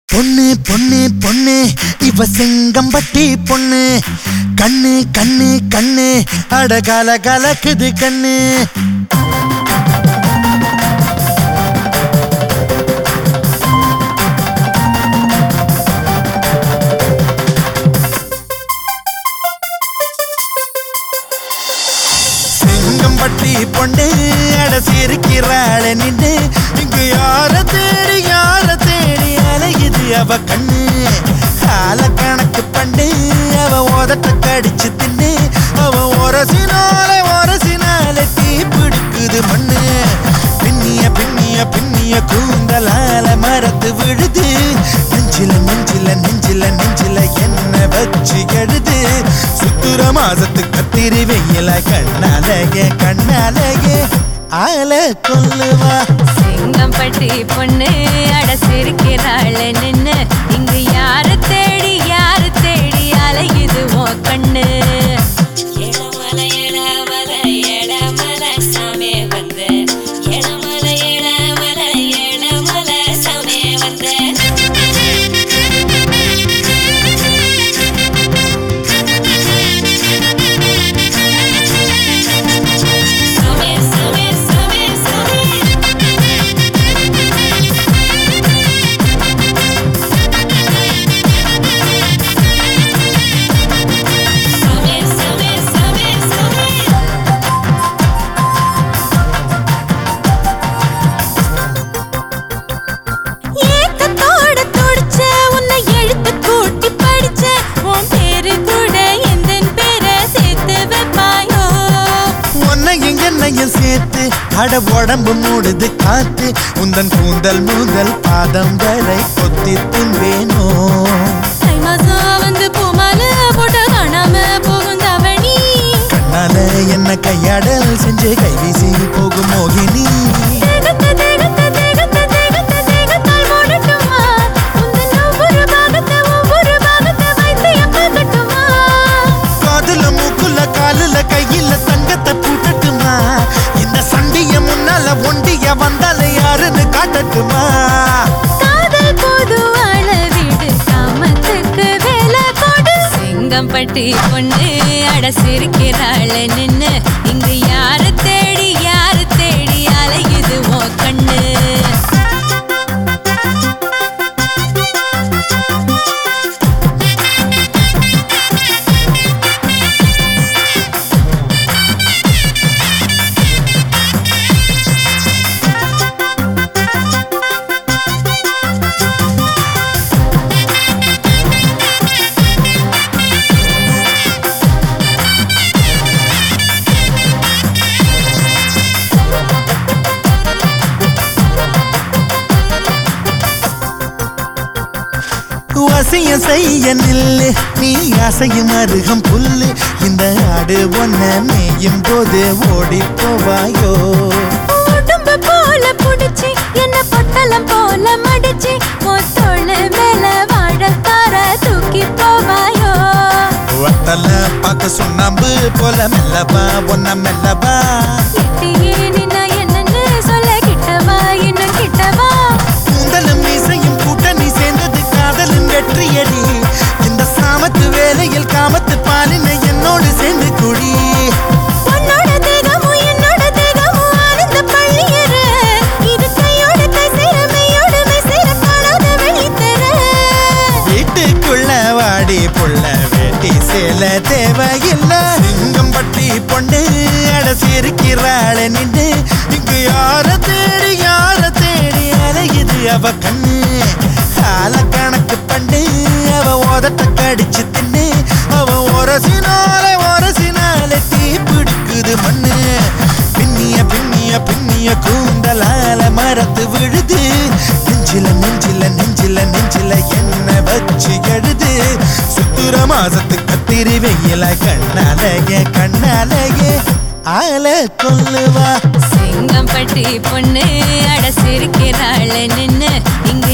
பொண்ணு பொண்ணு பொண்ணு இவ செங்கம்பட்டி பொண்ணு கண்ணு கண்ணு கண்ணு அட கல கலக்குது கண்ணு செங்கம்பட்டி பொண்ணு அட சிரிக்கிறாள நின்று இங்கு யார தேடி யார தேடி அலையுது அவ கண்ணு கால கணக்கு பண்ணு அவ உதட்ட கடிச்சு தின்னு அவ ஒரசினால ஒரசினால தீ பிடிக்குது மண்ணு பின்னிய பின்னிய பின்னிய கூந்தலால மரத்து விழுது நெஞ்சில நெஞ்சில நெஞ்சில நெஞ்சில என்ன வச்சு எழுது சுத்துற மாசத்து கத்திரி வெயில கண்ணாலயே கண்ணாலயே ஆல கொல்லுவா செங்கம்பட்டி பொண்ணு அட சிரிக்கிறாள் நின்னு இங்கு யாரு தேடி யாரு தேடி அலையுது ஓ கண்ணு எடமல எடமல எடமல சாமி வந்து எடமல எடமல எடமல சாமி வந்து சாமி சாமி சாமி சாமி சாமி சாமி சாமி சாமி ஏக்கத்தோட துடிச்ச உன்னை எழுத்து கூட்டி படிச்ச உன் பேரு கூட எந்த பேரை சேர்த்து வைப்பாயோ உன்னையும் என்னையும் சேர்த்து அட உடம்பு மூடுது காத்து உந்தன் கூந்தல் முதல் பாதம் வரை கொத்தி தின்பேனோ தை மாசம் வந்து பூமால போட்டு காணாம போகும் தவணி கண்ணால என்ன கையாடல் செஞ்சு கைவீசி போகும் மோகினி தேகத்த தேகத்த தேகத்த தேகத்த தேகத்தால் மூடட்டுமா உந்தன் ஒவ்வொரு பாகத்தை ஒவ்வொரு பாகத்தை வைத்து எப்பகட்டுமா காதுல மூக்குல காலுல கையில தங்கத்தை பூட்டட்டுமா இந்த சண்டிய முன்னால ஒண்டிய வந்தால யாருன்னு காட்டட்டுமா காதல் போது வாழ வீடு காமத்துக்கு வேலை போடு செங்கம்பட்டி பொண்ணு அட சிரிக்கிறாள் நின்னு இங்கு யாரு தேடி யாரு தேடி அலையுது ஓ கண்ணு வசிய செய்ய நில்லு நீ அசையும் அருகம் புல்லு இந்த ஆடு ஒன்ன மேயும் போது ஓடி போவாயோ உடம்பு போல புடிச்சு என்ன பொட்டலம் போல மடிச்சு மொத்தோளு மேல வாழத்தார தூக்கி போவாயோ வத்தல பார்க்க சுண்ணாம்பு போல மெல்லவா ஒன்ன மெல்லவா கிட்டியே நின்னா என்னன்னு சொல்ல கிட்டவா இன்னும் கிட்டவா கூந்தலும் மீசையும் கூட்டணி சேர்ந்தது காதலின் வெற்றியடி இந்த சாமத்து வேலையில் காமத்து பாலினை என்னோடு சேர்ந்து குடி உன்னோட தேகமும் என்னோட தேகமும் ஆனந்த பள்ளியறு இது கையோட கை சேர மெய்யோட மெய் சேர காணாத வெள்ளித்தர வீட்டுக்குள்ள வாடி புள்ள வேட்டி சேல தேவையில்ல சிங்கம்பட்டி பொண்ணு அட சிரிக்கிறாள நின்று இங்கு யார தேடி யார தேடி அலையுது அவ கண்ணு கால கணக்கு பண்ணு அவ உதட்ட கடிச்சு தின்னு அவ ஒரசினால ஒரசினால தீ பிடிக்குது மண்ணு பின்னிய பின்னிய பின்னிய கூந்தலால மரத்து விழுது நெஞ்சில நெஞ்சில நெஞ்சில நெஞ்சில என்ன வச்சு எழுது சுத்துற மாசத்து கத்திரி வெயில கண்ணாலயே கண்ணாலயே ஆல கொல்லுவா செங்கம்பட்டி பொண்ணு அட சிரிக்கிறாள் நின்னு இங்கு